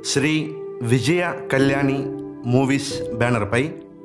శ్రీ విజయ Kalyani movies బ్యానర్పై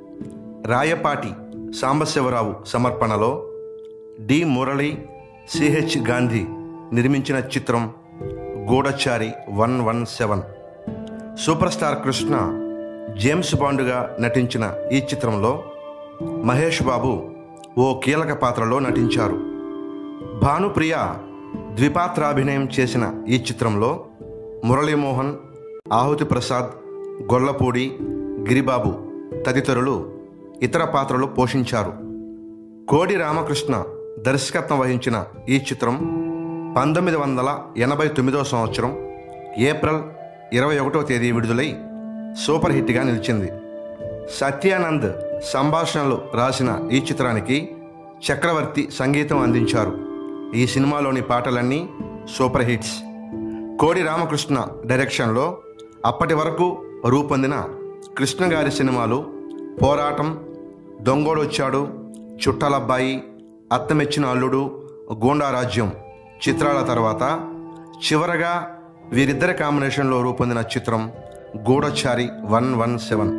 రాయపాటి సాంబశివరావు సమర్పణలో D Murali CH Gandhi నిర్మించిన చిత్రం Gudachari one one seven super star Krishna James బాండ్గా నటించిన ఈ చిత్రంలో మహేష్ బాబు ఓ కీలక పాత్రలో నటించారు భానుప్రియ ద్విపాత్రాభినయం చేసిన ఈ చిత్రంలో మురళీమోహన్ ఆహుతి ప్రసాద్ గొల్లపూడి గిరిబాబు తదితరులు ఇతర పాత్రలు పోషించారు కోడి రామకృష్ణ దర్శకత్వం వహించిన ఈ చిత్రం పంతొమ్మిది వందల ఎనభై తొమ్మిదో సంవత్సరం ఏప్రిల్ ఇరవై ఒకటో తేదీ విడుదలై సూపర్ హిట్గా నిలిచింది సత్యానంద్ సంభాషణలు రాసిన ఈ చిత్రానికి చక్రవర్తి సంగీతం అందించారు ఈ సినిమాలోని పాటలన్నీ సూపర్ హిట్స్ కోడి రామకృష్ణ డైరెక్షన్లో అప్పటి వరకు రూపొందిన కృష్ణ గారి సినిమాలు పోరాటం దొంగోడొచ్చాడు చుట్టాలబ్బాయి అత్తమెచ్చిన అల్లుడు గూండారాజ్యం చిత్రాల తర్వాత చివరగా వీరిద్దరి కాంబినేషన్లో రూపొందిన చిత్రం గూఢచారి వన్ వన్ సెవెన్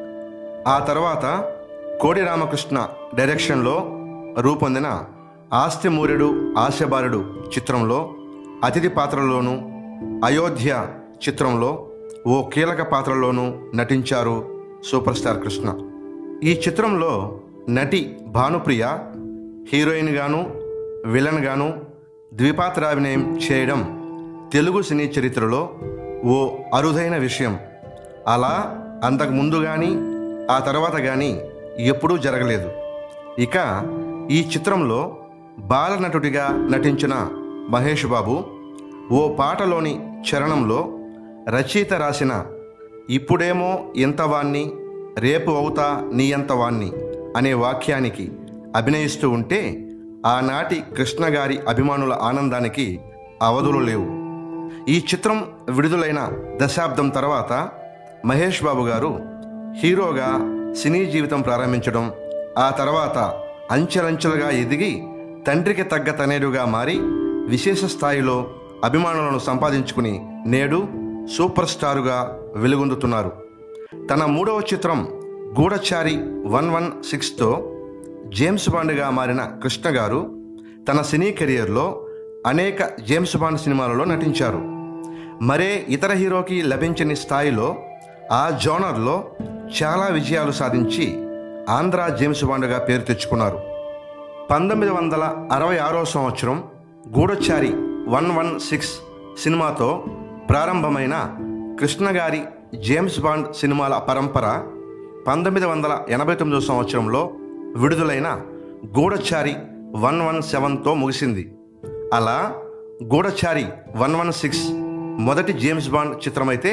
ఆ తర్వాత కోడి రామకృష్ణ డైరెక్షన్లో రూపొందిన ఆస్తి మూరెడు ఆశబారుడు చిత్రంలో అతిథి పాత్రలోనూ అయోధ్య చిత్రంలో ఓ కీలక పాత్రలోనూ నటించారు సూపర్ స్టార్ కృష్ణ ఈ చిత్రంలో నటి భానుప్రియ హీరోయిన్ గాను విలన్ గాను ద్విపాత్రాభినయం చేయడం తెలుగు సినీ చరిత్రలో ఓ అరుదైన విషయం అలా అంతకు ముందు కానీ ఆ తర్వాత కానీ ఎప్పుడూ జరగలేదు ఇక ఈ చిత్రంలో బాలనటుడిగా నటించిన మహేష్ బాబు ఓ పాటలోని చరణంలో రచయిత రాసిన ఇప్పుడేమో ఇంతవాణ్ణి రేపు అవుతా నీయంతవాణ్ణి అనే వాక్యానికి అభినయిస్తూ ఉంటే ఆనాటి కృష్ణ గారి అభిమానుల ఆనందానికి అవధులు లేవు ఈ చిత్రం విడుదలైన దశాబ్దం తర్వాత మహేష్ బాబు గారు హీరోగా సినీ జీవితం ప్రారంభించడం ఆ తర్వాత అంచెలంచెలుగా ఎదిగి తండ్రికి తగ్గ తనేడుగా మారి విశేష స్థాయిలో అభిమానులను సంపాదించుకుని నేడు సూపర్ స్టారుగా వెలుగొందుతున్నారు తన మూడవ చిత్రం గూఢచారి వన్ వన్ సిక్స్తో జేమ్స్ బాండ్గా మారిన కృష్ణ గారు తన సినీ కెరియర్లో అనేక జేమ్స్ బాండ్ సినిమాలలో నటించారు మరే ఇతర హీరోకి లభించని స్థాయిలో ఆ జోనర్లో చాలా విజయాలు సాధించి ఆంధ్ర జేమ్స్ బాండ్గా పేరు తెచ్చుకున్నారు పంతొమ్మిది వందల అరవై ఆరో సంవత్సరం గూఢచారి వన్ వన్ సిక్స్ సినిమాతో ప్రారంభమైన కృష్ణ గారి జేమ్స్ బాండ్ సినిమాల పరంపర పంతొమ్మిది వందల ఎనభై తొమ్మిదో సంవత్సరంలో విడుదలైన గూఢచారి వన్ వన్ సెవెన్తో ముగిసింది అలా గూఢచారి వన్ వన్ సిక్స్ మొదటి జేమ్స్ బాండ్ చిత్రమైతే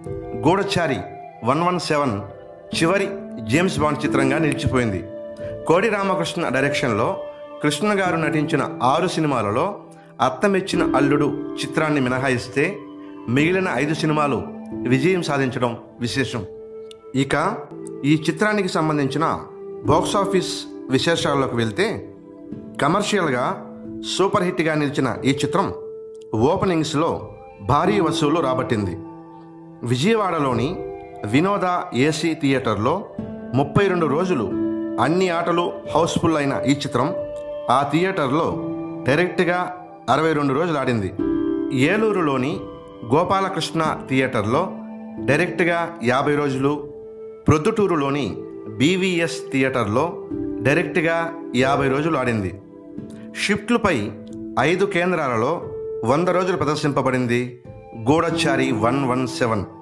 గూఢచారి వన్ వన్ సెవెన్ చివరి జేమ్స్ బాండ్ చిత్రంగా నిలిచిపోయింది కోడి రామకృష్ణ డైరెక్షన్లో కృష్ణ గారు నటించిన ఆరు సినిమాలలో అత్తమెచ్చిన అల్లుడు చిత్రాన్ని మినహాయిస్తే మిగిలిన ఐదు సినిమాలు విజయం సాధించడం విశేషం ఇక ఈ చిత్రానికి సంబంధించిన బాక్సాఫీస్ విశేషాల్లోకి వెళ్తే కమర్షియల్గా సూపర్ హిట్గా నిలిచిన ఈ చిత్రం ఓపెనింగ్స్లో భారీ వసూలు రాబట్టింది విజయవాడలోని వినోద ఏసీ థియేటర్లో ముప్పై రెండు రోజులు అన్ని ఆటలు హౌస్ఫుల్ అయిన ఈ చిత్రం ఆ థియేటర్లో డైరెక్ట్గా అరవై రెండు రోజులు ఆడింది ఏలూరులోని గోపాలకృష్ణ థియేటర్లో డైరెక్ట్గా యాభై రోజులు ప్రొద్దుటూరులోని బీవీఎస్ థియేటర్లో డైరెక్ట్గా యాభై రోజులు ఆడింది షిఫ్ట్లపై ఐదు కేంద్రాలలో వంద రోజులు ప్రదర్శింపబడింది గూఢచారి వన్ వన్ సెవెన్